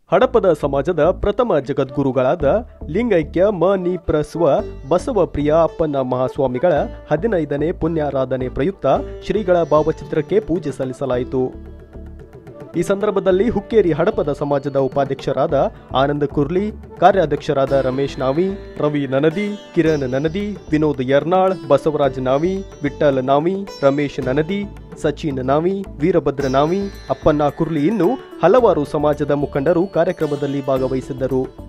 ಹಡಪದ ಸಮಾಜದ ಪ್ರಥಮ ಜಗದ್ಗುರುಗಳಾದ ಲಿಂಗೈಕ್ಯ ಮ ನಿ ಪ್ರಸ್ವ ಬಸವಪ್ರಿಯ ಅಪ್ಪನ ಮಹಾಸ್ವಾಮಿಗಳ ಹದಿನೈದನೇ ಪುಣ್ಯಾರಾಧನೆ ಪ್ರಯುಕ್ತ ಶ್ರೀಗಳ ಭಾವಚಿತ್ರಕ್ಕೆ ಪೂಜೆ ಸಲ್ಲಿಸಲಾಯಿತು ಈ ಸಂದರ್ಭದಲ್ಲಿ ಹುಕ್ಕೇರಿ ಹಡಪದ ಸಮಾಜದ ಉಪಾಧ್ಯಕ್ಷರಾದ ಆನಂದ್ ಕುರ್ಲಿ ಕಾರ್ಯಾಧ್ಯಕ್ಷರಾದ ರಮೇಶ್ ನಾವಿ ರವಿ ನನದಿ ಕಿರಣ್ ನನದಿ ವಿನೋದ್ ಯರ್ನಾಳ್ ಬಸವರಾಜ್ ನಾವಿ ವಿಠ್ಠಲ್ ನಾವಿ ರಮೇಶ್ ನನದಿ ಸಚಿನ್ ನಾವಿ ವೀರಭದ್ರ ನಾವಿ ಅಪ್ಪಣ್ಣ ಕುರ್ಲಿ ಇನ್ನು ಹಲವಾರು ಸಮಾಜದ ಮುಖಂಡರು ಕಾರ್ಯಕ್ರಮದಲ್ಲಿ ಭಾಗವಹಿಸಿದ್ದರು